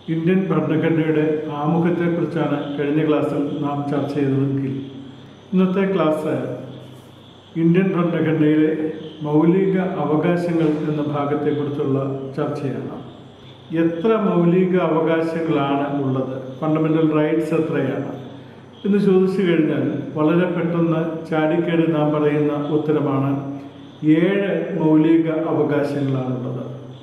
Indian ഭരണഘടനയുടെ ആമുഖത്തെക്കുറിച്ചാണ് കഴിഞ്ഞ ക്ലാസ്സിൽ നാം ചർച്ച ചെയ്തതെങ്കിൽ ഇന്നത്തെ ക്ലാസ് ഇന്ത്യൻ ഭരണഘടനയിലെ മൗലിക അവകാശങ്ങൾ എന്ന ഭാഗത്തെക്കുറിച്ചുള്ള ചർച്ചയാണ് എത്ര മൗലിക അവകാശങ്ങളാണ് ഉള്ളത് ഫണ്ടമെന്റൽ റൈറ്റ്സ് എത്രയാണ് എന്ന് ചോദിച്ചു കഴിഞ്ഞാൽ വളരെ പെട്ടെന്ന് ചാടിക്കേറി നാം പറയുന്ന ഉത്തരമാണ് ഏഴ് മൗലിക അവകാശങ്ങളാണുള്ളത്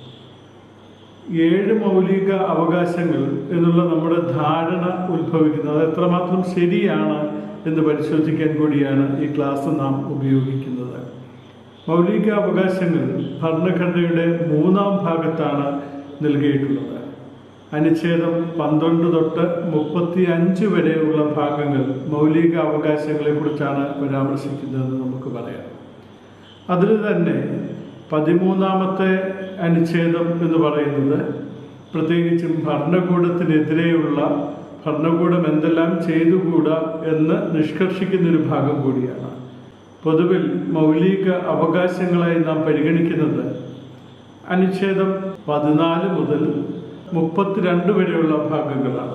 ഏഴ് മൗലിക അവകാശങ്ങൾ എന്നുള്ള നമ്മുടെ ധാരണ ഉത്ഭവിക്കുന്നത് അത് എത്രമാത്രം ശരിയാണ് എന്ന് പരിശോധിക്കാൻ കൂടിയാണ് ഈ ക്ലാസ് നാം ഉപയോഗിക്കുന്നത് മൗലിക അവകാശങ്ങൾ ഭരണഘടനയുടെ മൂന്നാം ഭാഗത്താണ് നൽകിയിട്ടുള്ളത് അനുച്ഛേദം പന്ത്രണ്ട് തൊട്ട് മുപ്പത്തി അഞ്ച് വരെയുള്ള ഭാഗങ്ങൾ മൗലിക അവകാശങ്ങളെ കുറിച്ചാണ് പരാമർശിക്കുന്നതെന്ന് നമുക്ക് പറയാം അതിൽ തന്നെ പതിമൂന്നാമത്തെ അനുച്ഛേദം എന്ന് പറയുന്നത് പ്രത്യേകിച്ചും ഭരണകൂടത്തിനെതിരെയുള്ള ഭരണകൂടം എന്തെല്ലാം ചെയ്തുകൂടാ എന്ന് നിഷ്കർഷിക്കുന്ന ഒരു ഭാഗം കൂടിയാണ് പൊതുവിൽ മൗലിക അവകാശങ്ങളായി നാം പരിഗണിക്കുന്നത് അനുച്ഛേദം പതിനാല് മുതൽ മുപ്പത്തിരണ്ട് വരെയുള്ള ഭാഗങ്ങളാണ്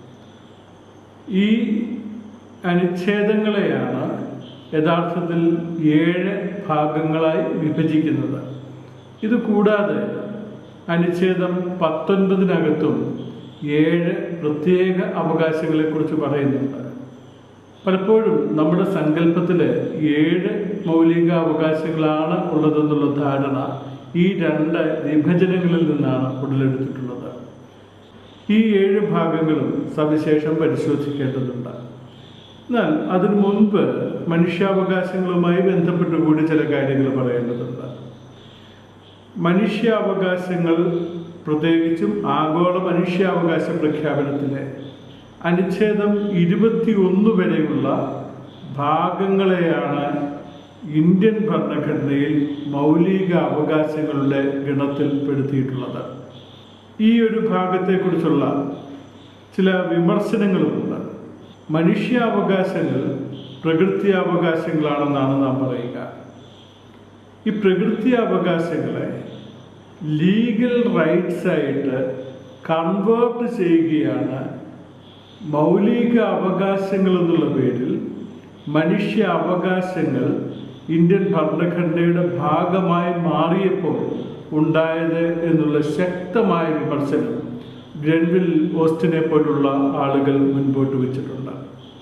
ഈ അനുച്ഛേദങ്ങളെയാണ് യഥാർത്ഥത്തിൽ ഏഴ് ഭാഗങ്ങളായി വിഭജിക്കുന്നത് ഇത് കൂടാതെ അനുച്ഛേദം പത്തൊൻപതിനകത്തും ഏഴ് പ്രത്യേക അവകാശങ്ങളെക്കുറിച്ച് പറയുന്നുണ്ട് പലപ്പോഴും നമ്മുടെ സങ്കല്പത്തിൽ ഏഴ് മൗലിക അവകാശങ്ങളാണ് ഉള്ളതെന്നുള്ള ധാരണ ഈ രണ്ട് വിഭജനങ്ങളിൽ നിന്നാണ് ഉടലെടുത്തിട്ടുള്ളത് ഈ ഏഴ് ഭാഗങ്ങളും സവിശേഷം പരിശോധിക്കേണ്ടതുണ്ട് എന്നാൽ അതിനു മുൻപ് മനുഷ്യാവകാശങ്ങളുമായി ബന്ധപ്പെട്ട് കൂടി ചില കാര്യങ്ങൾ പറയേണ്ടതുണ്ട് മനുഷ്യാവകാശങ്ങൾ പ്രത്യേകിച്ചും ആഗോള മനുഷ്യാവകാശ പ്രഖ്യാപനത്തിലെ അനുച്ഛേദം ഇരുപത്തി ഒന്ന് വരെയുള്ള ഭാഗങ്ങളെയാണ് ഇന്ത്യൻ ഭരണഘടനയിൽ മൗലിക അവകാശങ്ങളുടെ ഗണത്തിൽ പെടുത്തിയിട്ടുള്ളത് ഈ ഒരു ഭാഗത്തെക്കുറിച്ചുള്ള ചില വിമർശനങ്ങളുമുണ്ട് മനുഷ്യാവകാശങ്ങൾ പ്രകൃത്യാവകാശങ്ങളാണെന്നാണ് നാം പറയുക ഈ പ്രകൃത്യാവകാശങ്ങളെ ലീഗൽ റൈറ്റ്സ് ആയിട്ട് കൺവേർട്ട് ചെയ്യുകയാണ് മൗലിക അവകാശങ്ങൾ എന്നുള്ള പേരിൽ മനുഷ്യ അവകാശങ്ങൾ ഇന്ത്യൻ ഭരണഘടനയുടെ ഭാഗമായി മാറിയപ്പോൾ ഉണ്ടായത് എന്നുള്ള ശക്തമായ വിമർശനം ഗ്രൻവിൽ ഓസ്റ്റിനെ പോലുള്ള ആളുകൾ മുൻപോട്ട് വെച്ചിട്ടുണ്ട്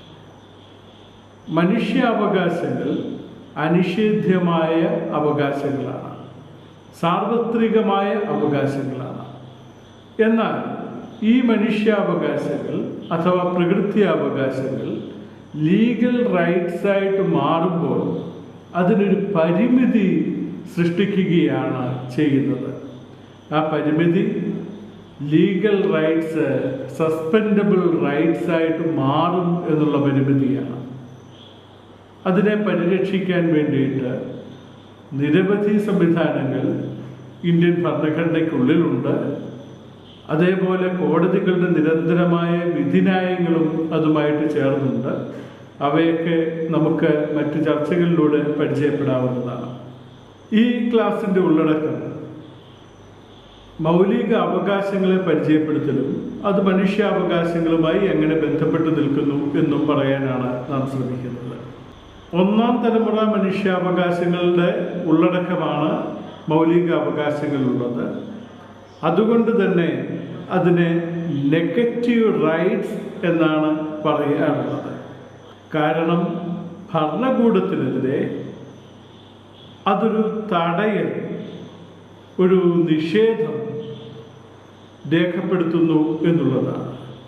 മനുഷ്യാവകാശങ്ങൾ അനിഷേധ്യമായ അവകാശങ്ങളാണ് സാർവത്രികമായ അവകാശങ്ങളാണ് എന്നാൽ ഈ മനുഷ്യാവകാശങ്ങൾ അഥവാ പ്രകൃത്യാവകാശങ്ങൾ ലീഗൽ റൈറ്റ്സ് ആയിട്ട് മാറുമ്പോൾ അതിനൊരു പരിമിതി സൃഷ്ടിക്കുകയാണ് ചെയ്യുന്നത് ആ പരിമിതി ലീഗൽ റൈറ്റ്സ് സസ്പെൻഡബിൾ റൈറ്റ്സ് ആയിട്ട് മാറും എന്നുള്ള പരിമിതിയാണ് അതിനെ പരിരക്ഷിക്കാൻ വേണ്ടിയിട്ട് നിരവധി സംവിധാനങ്ങൾ ഇന്ത്യൻ ഭരണഘടനയ്ക്കുള്ളിലുണ്ട് അതേപോലെ കോടതികളുടെ നിരന്തരമായ വിധിന്യായങ്ങളും അതുമായിട്ട് ചേർന്നുണ്ട് അവയൊക്കെ നമുക്ക് മറ്റു ചർച്ചകളിലൂടെ പരിചയപ്പെടാവുന്നതാണ് ഈ ക്ലാസിന്റെ ഉള്ളടക്കം മൗലിക അവകാശങ്ങളെ പരിചയപ്പെടുത്തലും അത് മനുഷ്യാവകാശങ്ങളുമായി എങ്ങനെ ബന്ധപ്പെട്ട് നിൽക്കുന്നു എന്നും പറയാനാണ് നാം ശ്രമിക്കുന്നത് ഒന്നാം തലമുറ മനുഷ്യാവകാശങ്ങളുടെ ഉള്ളടക്കമാണ് മൗലിക അവകാശങ്ങളുള്ളത് അതുകൊണ്ട് തന്നെ അതിനെ നെഗറ്റീവ് റൈറ്റ്സ് എന്നാണ് പറയാറുള്ളത് കാരണം ഭരണകൂടത്തിനെതിരെ അതൊരു തടയൽ ഒരു നിഷേധം രേഖപ്പെടുത്തുന്നു എന്നുള്ളതാണ്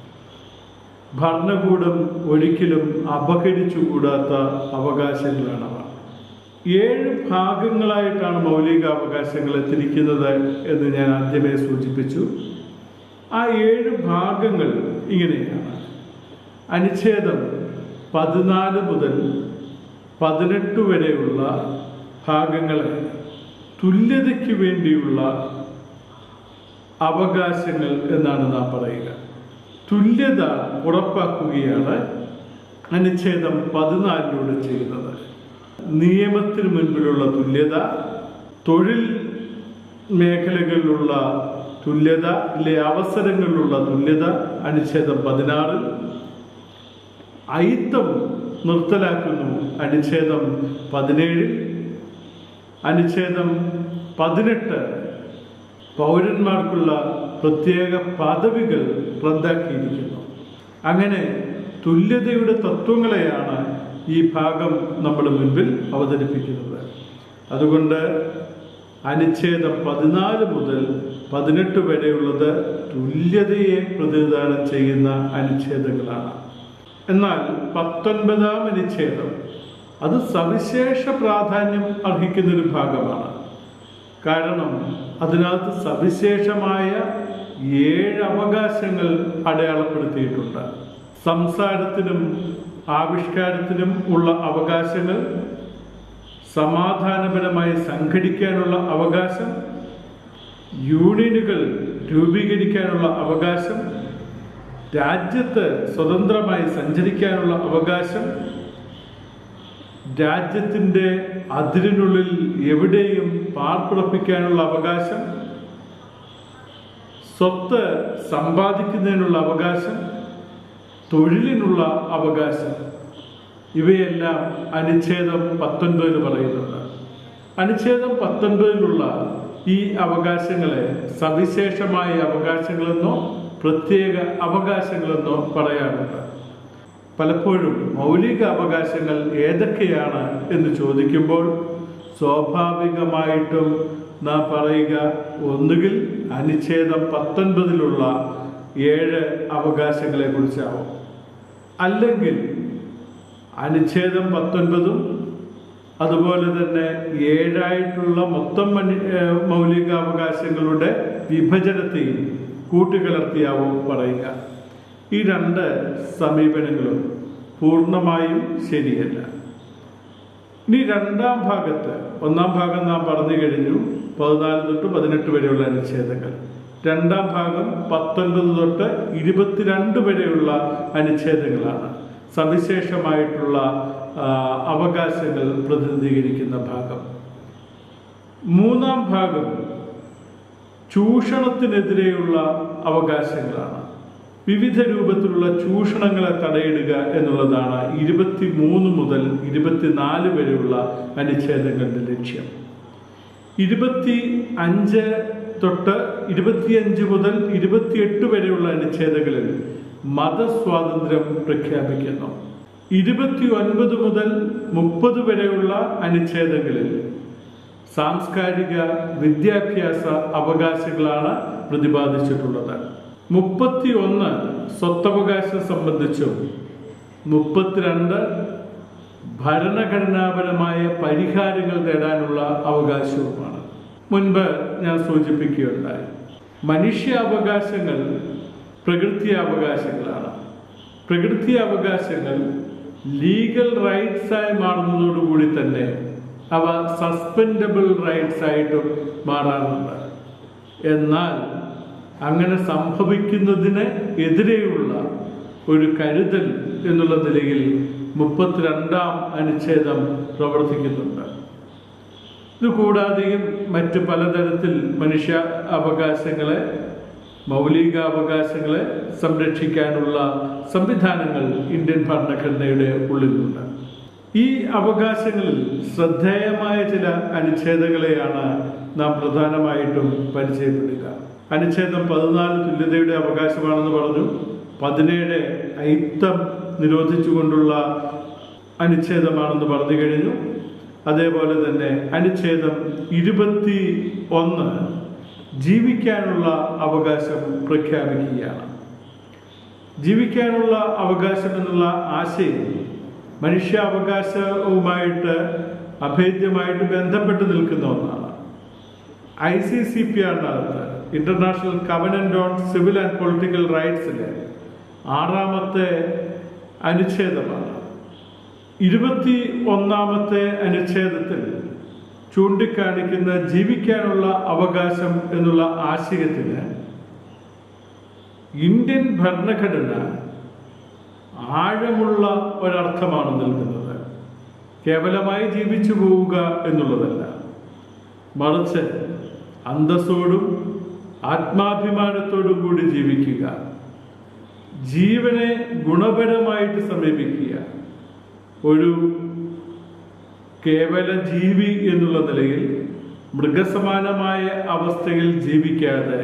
ഭരണകൂടം ഒരിക്കലും അപഹരിച്ചുകൂടാത്ത അവകാശങ്ങളാണവ ഏഴ് ഭാഗങ്ങളായിട്ടാണ് മൗലിക അവകാശങ്ങളെ തിരിക്കുന്നത് എന്ന് ഞാൻ ആദ്യമേ സൂചിപ്പിച്ചു ആ ഏഴ് ഭാഗങ്ങൾ ഇങ്ങനെയാണ് അനുച്ഛേദം പതിനാല് മുതൽ പതിനെട്ട് വരെയുള്ള ഭാഗങ്ങളെ തുല്യതയ്ക്ക് വേണ്ടിയുള്ള അവകാശങ്ങൾ എന്നാണ് നാം പറയുക തുല്യത ഉറപ്പാക്കുകയാണ് അനുച്ഛേദം പതിനാലിലൂടെ ചെയ്യുന്നത് നിയമത്തിന് മുൻപിലുള്ള തുല്യത തൊഴിൽ മേഖലകളിലുള്ള തുല്യത ഇല്ലേ അവസരങ്ങളിലുള്ള തുല്യത അനുച്ഛേദം പതിനാറിൽ അയിത്തം നിർത്തലാക്കുന്നു അനുച്ഛേദം പതിനേഴിൽ അനുച്ഛേദം പതിനെട്ട് പൗരന്മാർക്കുള്ള പ്രത്യേക പദവികൾ റദ്ദാക്കിയിരിക്കുന്നു അങ്ങനെ തുല്യതയുടെ തത്വങ്ങളെയാണ് ഈ ഭാഗം നമ്മുടെ മുൻപിൽ അവതരിപ്പിക്കുന്നത് അതുകൊണ്ട് അനുച്ഛേദം പതിനാല് മുതൽ പതിനെട്ട് വരെയുള്ളത് തുല്യതയെ പ്രതിനിധാനം ചെയ്യുന്ന അനുച്ഛേദങ്ങളാണ് എന്നാൽ പത്തൊൻപതാം അനുച്ഛേദം അത് സവിശേഷ പ്രാധാന്യം അർഹിക്കുന്ന ഒരു ഭാഗമാണ് കാരണം അതിനകത്ത് സവിശേഷമായ ഏഴ് അവകാശങ്ങൾ അടയാളപ്പെടുത്തിയിട്ടുണ്ട് സംസാരത്തിനും ആവിഷ്കാരത്തിനും ഉള്ള അവകാശങ്ങൾ സമാധാനപരമായി സംഘടിക്കാനുള്ള അവകാശം യൂണിയനുകൾ രൂപീകരിക്കാനുള്ള അവകാശം രാജ്യത്ത് സ്വതന്ത്രമായി സഞ്ചരിക്കാനുള്ള അവകാശം രാജ്യത്തിൻ്റെ അതിരിനുള്ളിൽ എവിടെയും പാർപ്പുറപ്പിക്കാനുള്ള അവകാശം സ്വത്ത് സമ്പാദിക്കുന്നതിനുള്ള അവകാശം തൊഴിലിനുള്ള അവകാശം ഇവയെല്ലാം അനുച്ഛേദം പത്തൊൻപതിൽ പറയുന്നുണ്ട് അനുച്ഛേദം പത്തൊൻപതിലുള്ള ഈ അവകാശങ്ങളെ സവിശേഷമായ അവകാശങ്ങളെന്നോ പ്രത്യേക അവകാശങ്ങളെന്നോ പറയാറുണ്ട് പലപ്പോഴും മൗലിക അവകാശങ്ങൾ ഏതൊക്കെയാണ് എന്ന് ചോദിക്കുമ്പോൾ സ്വാഭാവികമായിട്ടും നാം പറയുക ഒന്നുകിൽ അനുച്ഛേദം പത്തൊൻപതിലുള്ള ഏഴ് അവകാശങ്ങളെ കുറിച്ചാവും അല്ലെങ്കിൽ അനുച്ഛേദം പത്തൊൻപതും അതുപോലെ തന്നെ ഏഴായിട്ടുള്ള മൊത്തം മനി- ഏഹ് മൗലികാവകാശങ്ങളുടെ വിഭജനത്തെയും കൂട്ടിക്കലർത്തിയാവും പറയുക ഈ രണ്ട് സമീപനങ്ങളും പൂർണ്ണമായും ശരിയല്ല ഇനി രണ്ടാം ഭാഗത്ത് ഒന്നാം ഭാഗം നാം പറഞ്ഞു കഴിഞ്ഞു പതിനാല് തൊട്ട് പതിനെട്ട് വരെയുള്ള അനുച്ഛേദങ്ങൾ രണ്ടാം ഭാഗം പത്തൊൻപത് തൊട്ട് ഇരുപത്തിരണ്ട് വരെയുള്ള അനുച്ഛേദങ്ങളാണ് സവിശേഷമായിട്ടുള്ള ആ, അവകാശങ്ങൾ പ്രതിനിധീകരിക്കുന്ന ഭാഗം മൂന്നാം ഭാഗം ചൂഷണത്തിനെതിരെയുള്ള അവകാശങ്ങളാണ് വിവിധ രൂപത്തിലുള്ള ചൂഷണങ്ങളെ തടയിടുക എന്നുള്ളതാണ് ഇരുപത്തി മൂന്ന് മുതൽ ഇരുപത്തിനാല് വരെയുള്ള അനുച്ഛേദങ്ങളുടെ ലക്ഷ്യം ഇരുപത്തി അഞ്ച് തൊട്ട് ഇരുപത്തിയഞ്ച് മുതൽ ഇരുപത്തിയെട്ട് വരെയുള്ള അനുച്ഛേദങ്ങളിൽ മതസ്വാതന്ത്ര്യം പ്രഖ്യാപിക്കുന്നു ഇരുപത്തി ഒൻപത് മുതൽ മുപ്പത് വരെയുള്ള അനുച്ഛേദങ്ങളിൽ സാംസ്കാരിക വിദ്യാഭ്യാസ അവകാശങ്ങളാണ് പ്രതിപാദിച്ചിട്ടുള്ളത് മുപ്പത്തി ഒന്ന് സ്വത്തവകാശം സംബന്ധിച്ചും മുപ്പത്തിരണ്ട് ഭരണഘടനാപരമായ പരിഹാരങ്ങൾ നേടാനുള്ള അവകാശവുമാണ് മുൻപ് ഞാൻ സൂചിപ്പിക്കുകയുണ്ടായി മനുഷ്യാവകാശങ്ങൾ പ്രകൃതി അവകാശങ്ങളാണ് പ്രകൃതി അവകാശങ്ങൾ ലീഗൽ റൈറ്റ്സ് ആയി മാറുന്നതോടുകൂടി തന്നെ അവ സസ്പെൻഡബിൾ റൈറ്റ്സ് ആയിട്ടും മാറാറുണ്ട് എന്നാൽ അങ്ങനെ സംഭവിക്കുന്നതിന് എതിരെയുള്ള ഒരു കരുതൽ എന്നുള്ള നിലയിൽ മുപ്പത്തിരണ്ടാം അനുച്ഛേദം പ്രവർത്തിക്കുന്നുണ്ട് ഇതുകൂടാതെയും മറ്റ് പലതരത്തിൽ മനുഷ്യ അവകാശങ്ങളെ മൗലികാവകാശങ്ങളെ സംരക്ഷിക്കാനുള്ള സംവിധാനങ്ങൾ ഇന്ത്യൻ ഭരണഘടനയുടെ ഉള്ളിലുണ്ട് ഈ അവകാശങ്ങളിൽ ശ്രദ്ധേയമായ ചില അനുച്ഛേദങ്ങളെയാണ് നാം പ്രധാനമായിട്ടും പരിചയപ്പെടുക അനുച്ഛേദം പതിനാല് തുല്യതയുടെ അവകാശമാണെന്ന് പറഞ്ഞു പതിനേഴ് ഐത്തം നിരോധിച്ചുകൊണ്ടുള്ള അനുച്ഛേദമാണെന്ന് പറഞ്ഞു കഴിഞ്ഞു അതേപോലെ തന്നെ അനുച്ഛേദം ഇരുപത്തി ഒന്ന് ജീവിക്കാനുള്ള അവകാശം പ്രഖ്യാപിക്കുകയാണ് ജീവിക്കാനുള്ള അവകാശം എന്നുള്ള ആശയം മനുഷ്യാവകാശവുമായിട്ട് അഭേദ്യമായിട്ട് ബന്ധപ്പെട്ട് നിൽക്കുന്ന ഒന്നാണ് ഐ സി സി പി ആറിനകത്ത് international covenant on civil and political റൈറ്റ്സിലെ ആറാമത്തെ അനുച്ഛേദമാണ് ഇരുപത്തി ഒന്നാമത്തെ അനുച്ഛേദത്തിൽ ചൂണ്ടിക്കാണിക്കുന്ന ജീവിക്കാനുള്ള അവകാശം എന്നുള്ള ആശയത്തിന് ഇന്ത്യൻ ഭരണഘടന ആഴമുള്ള ഒരർത്ഥമാണ് നൽകുന്നത് കേവലമായി ജീവിച്ചു പോവുക എന്നുള്ളതല്ല മറിച്ച് അന്തസ്സോടും ആത്മാഭിമാനത്തോടും കൂടി ജീവിക്കുക ജീവനെ ഗുണപരമായിട്ട് സമീപിക്കുക ഒരു കേവല ജീവി എന്നുള്ള നിലയിൽ മൃഗസമാനമായ അവസ്ഥയിൽ ജീവിക്കാതെ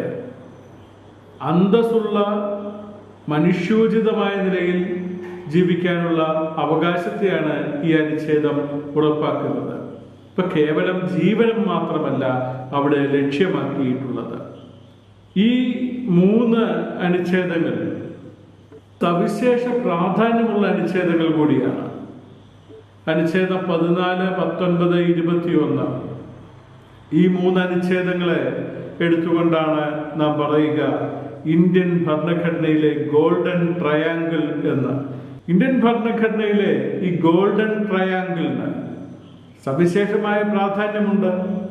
അന്തസ്സുള്ള മനുഷ്യോചിതമായ നിലയിൽ ജീവിക്കാനുള്ള അവകാശത്തെയാണ് ഈ അനുച്ഛേദം ഉറപ്പാക്കുന്നത് ഇപ്പൊ കേവലം ജീവനം മാത്രമല്ല അവിടെ ലക്ഷ്യമാക്കിയിട്ടുള്ളത് ഈ മൂന്ന് അനുച്ഛേദങ്ങൾ സവിശേഷ പ്രാധാന്യമുള്ള അനുച്ഛേദങ്ങൾ കൂടിയാണ് അനുച്ഛേദം പതിനാല് പത്തൊൻപത് ഇരുപത്തിയൊന്ന് ഈ മൂന്ന് അനുച്ഛേദങ്ങളെ എടുത്തുകൊണ്ടാണ് നാം പറയുക ഇന്ത്യൻ ഭരണഘടനയിലെ ഗോൾഡൻ ട്രയാങ്കിൾ എന്ന് ഇന്ത്യൻ ഭരണഘടനയിലെ ഈ ഗോൾഡൻ ട്രയാങ്കിളിന് സവിശേഷമായ പ്രാധാന്യമുണ്ട്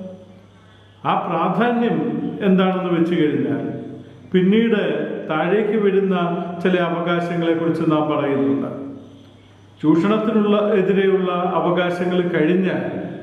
ആ പ്രാധാന്യം എന്താണെന്ന് വെച്ച് കഴിഞ്ഞാൽ പിന്നീട് താഴേക്ക് വരുന്ന ചില അവകാശങ്ങളെ കുറിച്ച് നാം പറയുന്നുണ്ട് ചൂഷണത്തിനുള്ള എതിരെയുള്ള അവകാശങ്ങൾ കഴിഞ്ഞാൽ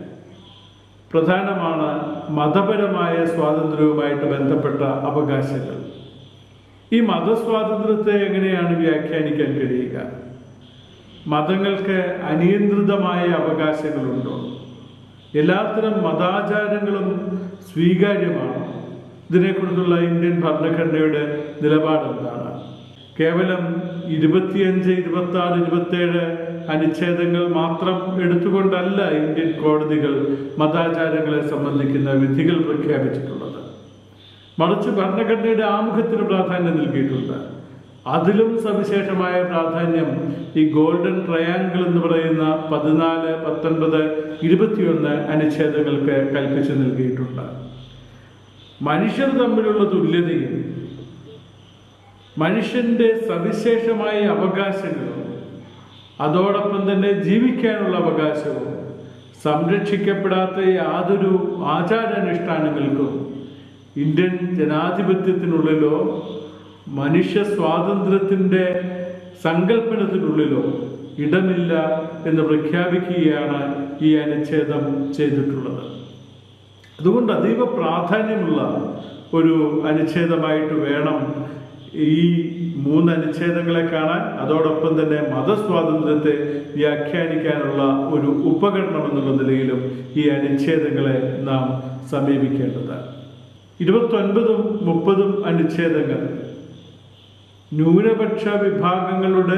പ്രധാനമാണ് മതപരമായ സ്വാതന്ത്ര്യവുമായിട്ട് ബന്ധപ്പെട്ട അവകാശങ്ങൾ ഈ മതസ്വാതന്ത്ര്യത്തെ എങ്ങനെയാണ് വ്യാഖ്യാനിക്കാൻ കഴിയുക മതങ്ങൾക്ക് അനിയന്ത്രിതമായ അവകാശങ്ങളുണ്ടോ എല്ലാത്തരം മതാചാരങ്ങളും സ്വീകാര്യമാണ് ഇതിനെക്കുറിച്ചുള്ള ഇന്ത്യൻ ഭരണഘടനയുടെ നിലപാട് എന്താണ് കേവലം ഇരുപത്തിയഞ്ച് ഇരുപത്തി ആറ് ഇരുപത്തേഴ് അനുച്ഛേദങ്ങൾ മാത്രം എടുത്തുകൊണ്ടല്ല ഇന്ത്യൻ കോടതികൾ മതാചാരങ്ങളെ സംബന്ധിക്കുന്ന വിധികൾ പ്രഖ്യാപിച്ചിട്ടുള്ളത് മറിച്ച് ഭരണഘടനയുടെ ആമുഖത്തിന് പ്രാധാന്യം നൽകിയിട്ടുണ്ട് അതിലും സവിശേഷമായ പ്രാധാന്യം ഈ ഗോൾഡൻ ട്രയാങ്കിൾ എന്ന് പറയുന്ന പതിനാല് പത്തൊൻപത് ഇരുപത്തിയൊന്ന് അനുച്ഛേദങ്ങൾക്ക് കൽപ്പിച്ചു നൽകിയിട്ടുണ്ട് മനുഷ്യർ തമ്മിലുള്ള തുല്യതയും മനുഷ്യന്റെ സവിശേഷമായ അവകാശങ്ങളും അതോടൊപ്പം തന്നെ ജീവിക്കാനുള്ള അവകാശവും സംരക്ഷിക്കപ്പെടാത്ത യാതൊരു ആചാരാനുഷ്ഠാനങ്ങൾക്കും ഇന്ത്യൻ ജനാധിപത്യത്തിനുള്ളിലോ മനുഷ്യ സ്വാതന്ത്ര്യത്തിൻ്റെ സങ്കല്പനത്തിനുള്ളിലോ ഇടമില്ല എന്ന് പ്രഖ്യാപിക്കുകയാണ് ഈ അനുച്ഛേദം ചെയ്തിട്ടുള്ളത് അതുകൊണ്ട് അതീവ പ്രാധാന്യമുള്ള ഒരു അനുച്ഛേദമായിട്ട് വേണം ഈ മൂന്ന് അനുച്ഛേദങ്ങളെ കാണാൻ അതോടൊപ്പം തന്നെ മതസ്വാതന്ത്ര്യത്തെ വ്യാഖ്യാനിക്കാനുള്ള ഒരു ഉപകരണം എന്നുള്ള നിലയിലും ഈ അനുച്ഛേദങ്ങളെ നാം സമീപിക്കേണ്ടതാണ് ഇരുപത്തൊൻപതും മുപ്പതും അനുച്ഛേദങ്ങൾ ന്യൂനപക്ഷ വിഭാഗങ്ങളുടെ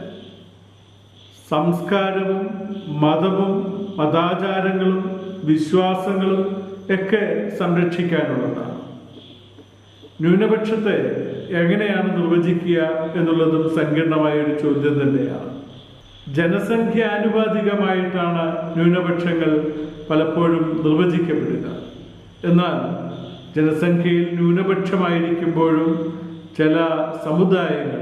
സംസ്കാരവും മതവും മതാചാരങ്ങളും വിശ്വാസങ്ങളും ഒക്കെ സംരക്ഷിക്കാനുള്ളതാണ് ന്യൂനപക്ഷത്തെ എങ്ങനെയാണ് നിർവചിക്കുക എന്നുള്ളതും സങ്കീർണമായ ഒരു ചോദ്യം തന്നെയാണ് ജനസംഖ്യ ആനുപാതികമായിട്ടാണ് ന്യൂനപക്ഷങ്ങൾ പലപ്പോഴും നിർവചിക്കപ്പെടുക എന്നാൽ ജനസംഖ്യയിൽ ന്യൂനപക്ഷമായിരിക്കുമ്പോഴും ചില സമുദായങ്ങൾ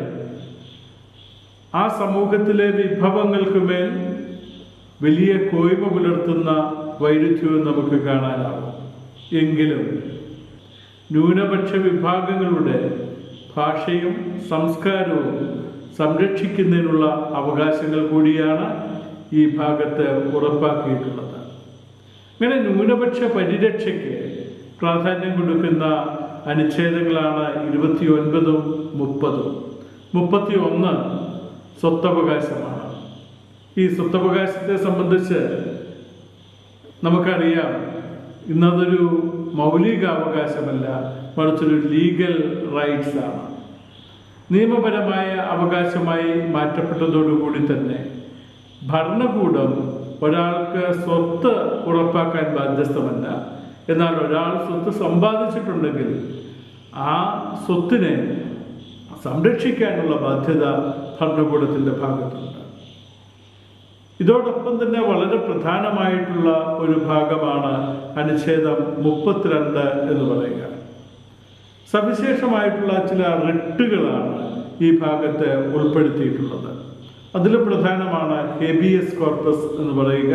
ആ സമൂഹത്തിലെ വിഭവങ്ങൾക്ക് മേൽ വലിയ കോയ്മ പുലർത്തുന്ന വൈരുദ്ധ്യവും നമുക്ക് കാണാനാവും എങ്കിലും ന്യൂനപക്ഷ വിഭാഗങ്ങളുടെ ഭാഷയും സംസ്കാരവും സംരക്ഷിക്കുന്നതിനുള്ള അവകാശങ്ങൾ കൂടിയാണ് ഈ ഭാഗത്ത് ഉറപ്പാക്കിയിട്ടുള്ളത് അങ്ങനെ ന്യൂനപക്ഷ പരിരക്ഷയ്ക്ക് പ്രാധാന്യം കൊടുക്കുന്ന അനുച്ഛേദങ്ങളാണ് ഇരുപത്തി ഒൻപതും മുപ്പതും മുപ്പത്തി ഒന്ന് സ്വത്തവകാശമാണ് ഈ സ്വത്തവകാശത്തെ സംബന്ധിച്ച് നമുക്കറിയാം ഇന്നതൊരു മൗലിക അവകാശമല്ല മറിച്ചൊരു ലീഗൽ റൈറ്റ്സ് ആണ് നിയമപരമായ അവകാശമായി മാറ്റപ്പെട്ടതോടുകൂടി തന്നെ ഭരണകൂടം ഒരാൾക്ക് സ്വത്ത് ഉറപ്പാക്കാൻ ബാധ്യസ്ഥമല്ല എന്നാൽ ഒരാൾ സ്വത്ത് സമ്പാദിച്ചിട്ടുണ്ടെങ്കിൽ ആ സ്വത്തിനെ സംരക്ഷിക്കാനുള്ള ബാധ്യത ഭരണകൂടത്തിന്റെ ഭാഗത്തുണ്ട് ഇതോടൊപ്പം തന്നെ വളരെ പ്രധാനമായിട്ടുള്ള ഒരു ഭാഗമാണ് അനുച്ഛേദം മുപ്പത്തിരണ്ട് എന്ന് പറയുക സവിശേഷമായിട്ടുള്ള ചില റിട്ടുകളാണ് ഈ ഭാഗത്ത് ഉൾപ്പെടുത്തിയിട്ടുള്ളത് അതിൽ പ്രധാനമാണ് ഹെബിയസ് കോർപ്പസ് എന്ന് പറയുക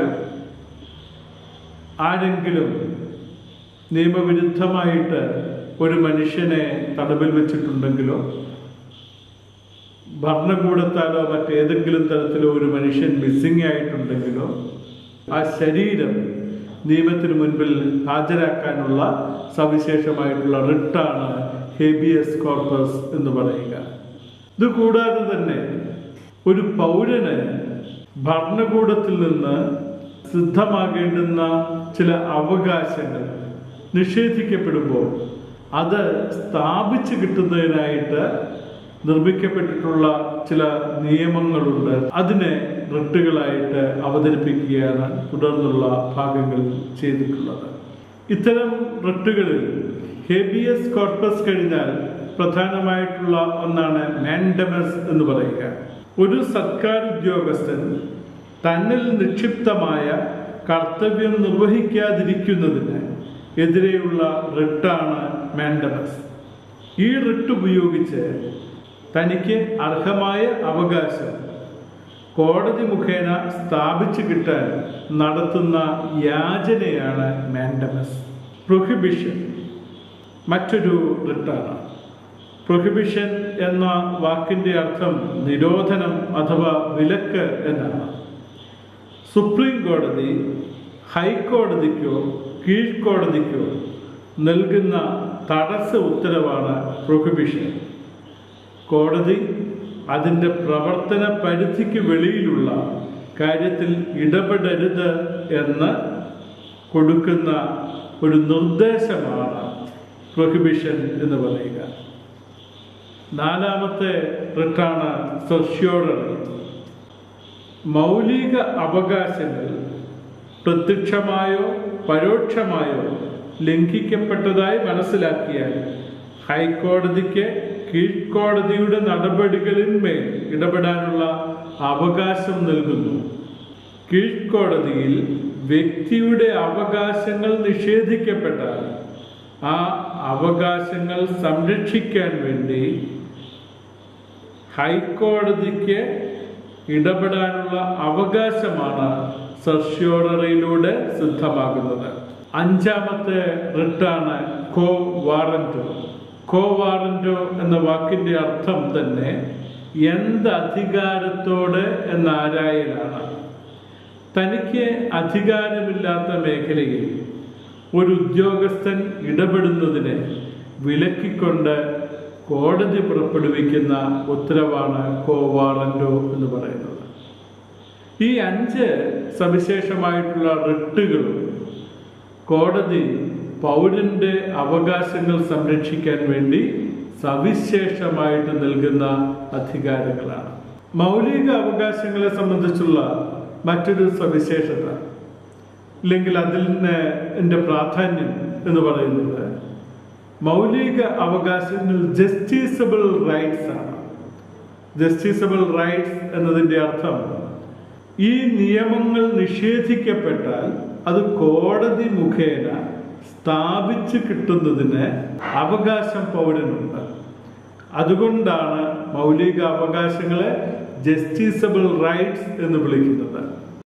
ആരെങ്കിലും നിയമവിരുദ്ധമായിട്ട് ഒരു മനുഷ്യനെ തടവിൽ വെച്ചിട്ടുണ്ടെങ്കിലോ ഭരണകൂടത്താലോ മറ്റേതെങ്കിലും തരത്തിലോ ഒരു മനുഷ്യൻ മിസ്സിംഗ് ആയിട്ടുണ്ടെങ്കിലോ ആ ശരീരം നിയമത്തിന് മുൻപിൽ ഹാജരാക്കാനുള്ള സവിശേഷമായിട്ടുള്ള റിട്ടാണ് ഹേബിയസ് കോർപ്പസ് എന്ന് പറയുക ഇത് കൂടാതെ തന്നെ ഒരു പൗരന് ഭരണകൂടത്തിൽ നിന്ന് സിദ്ധമാകേണ്ടുന്ന ചില അവകാശങ്ങൾ നിഷേധിക്കപ്പെടുമ്പോൾ അത് സ്ഥാപിച്ചു കിട്ടുന്നതിനായിട്ട് നിർമ്മിക്കപ്പെട്ടിട്ടുള്ള ചില നിയമങ്ങളുണ്ട് അതിനെ റിട്ടുകളായിട്ട് അവതരിപ്പിക്കുകയാണ് തുടർന്നുള്ള ഭാഗങ്ങളിൽ ചെയ്തിട്ടുള്ളത് ഇത്തരം റിട്ടുകളിൽ ഹേബിയസ് കോർപ്പസ് കഴിഞ്ഞാൽ പ്രധാനമായിട്ടുള്ള ഒന്നാണ് മാൻഡമസ് എന്ന് പറയുക ഒരു സർക്കാർ ഉദ്യോഗസ്ഥൻ തന്നിൽ നിക്ഷിപ്തമായ കർത്തവ്യം നിർവഹിക്കാതിരിക്കുന്നതിന് എതിരെയുള്ള റിട്ടാണ് മാൻഡമസ് ഈ റിട്ട് ഉപയോഗിച്ച് തനിക്ക് അർഹമായ അവകാശം കോടതി മുഖേന സ്ഥാപിച്ചു കിട്ടാൻ നടത്തുന്ന യാചനയാണ് മാൻഡമസ് പ്രൊഹിബിഷൻ മറ്റൊരു റിട്ടാണ് പ്രൊഹിബിഷൻ എന്ന വാക്കിന്റെ അർത്ഥം നിരോധനം അഥവാ വിലക്ക് എന്നാണ് സുപ്രീം കോടതി ഹൈക്കോടതിക്കോ കീഴ്ക്കോടതിക്കോ നൽകുന്ന തടസ്സ ഉത്തരവാണ് പ്രൊഹിബിഷൻ കോടതി അതിൻ്റെ പ്രവർത്തന പരിധിക്ക് വെളിയിലുള്ള കാര്യത്തിൽ ഇടപെടരുത് എന്ന് കൊടുക്കുന്ന ഒരു നിർദ്ദേശമാണ് പ്രൊഹിബിഷൻ എന്ന് പറയുക നാലാമത്തെ റിട്ടാണ് സൊഷ്യോററി മൗലിക അവകാശങ്ങൾ പ്രത്യക്ഷമായോ പരോക്ഷമായോ ലംഘിക്കപ്പെട്ടതായി മനസ്സിലാക്കിയാൽ ഹൈക്കോടതിക്ക് കീഴ്ക്കോടതിയുടെ നടപടികളിന്മേൽ ഇടപെടാനുള്ള അവകാശം നൽകുന്നു കീഴ്ക്കോടതിയിൽ വ്യക്തിയുടെ അവകാശങ്ങൾ നിഷേധിക്കപ്പെട്ടാൽ ആ അവകാശങ്ങൾ സംരക്ഷിക്കാൻ വേണ്ടി ഹൈക്കോടതിക്ക് ഇടപെടാനുള്ള അവകാശമാണ് സർഷ്യോററിയിലൂടെ സിദ്ധമാകുന്നത് അഞ്ചാമത്തെ റിട്ടാണ് കോ വാറന്റോ കോ വാറന്റോ എന്ന വാക്കിന്റെ അർത്ഥം തന്നെ എന്ത് അധികാരത്തോട് എന്ന ആരായലാണ് തനിക്ക് അധികാരമില്ലാത്ത മേഖലയിൽ ഒരു ഉദ്യോഗസ്ഥൻ ഇടപെടുന്നതിനെ വിലക്കിക്കൊണ്ട് കോടതി പുറപ്പെടുവിക്കുന്ന ഉത്തരവാണ് കോ വാറന്റോ എന്ന് പറയുന്നത് ഈ അഞ്ച് സവിശേഷമായിട്ടുള്ള റിട്ടുകളും കോടതി പൗരന്റെ അവകാശങ്ങൾ സംരക്ഷിക്കാൻ വേണ്ടി സവിശേഷമായിട്ട് നൽകുന്ന അധികാരങ്ങളാണ് മൗലിക അവകാശങ്ങളെ സംബന്ധിച്ചുള്ള മറ്റൊരു സവിശേഷത അല്ലെങ്കിൽ അതിന് എൻ്റെ പ്രാധാന്യം എന്ന് പറയുന്നത് മൗലിക അവകാശങ്ങൾ ജസ്റ്റിസബിൾ റൈറ്റ്സ് ആണ് ജസ്റ്റിസബിൾ റൈറ്റ്സ് എന്നതിൻ്റെ അർത്ഥം ഈ നിയമങ്ങൾ നിഷേധിക്കപ്പെട്ടാൽ അത് കോടതി മുഖേന സ്ഥാപിച്ചു കിട്ടുന്നതിന് അവകാശം പൗരനുണ്ട് അതുകൊണ്ടാണ് മൗലിക അവകാശങ്ങളെ ജസ്റ്റിസബിൾ റൈറ്റ്സ് എന്ന് വിളിക്കുന്നത്